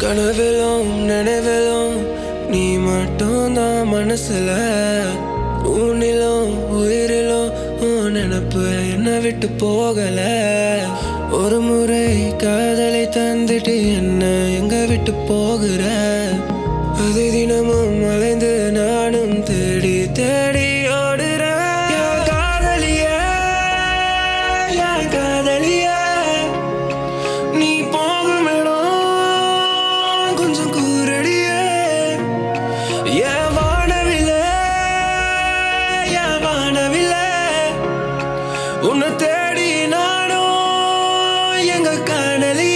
கனவிலும் நினைவிலும் நீ மட்டும் தான் மனசுல ஊனிலும் உயிரிலும் உன் நினப்பு என்ன விட்டு போகல ஒரு முறை காதலை தந்துட்டு என்ன எங்க விட்டு போகிற அது தினமும் அலைந்து நானும் தேடி தேடி ஓடுறேன் என் காதலியே என் காதலியே நீ போகும் இடம் கொஞ்சம் கூரடியே என் வானவில்லை என் வானவில்லை உன்னை தேடி நானும் எங்க காணலியே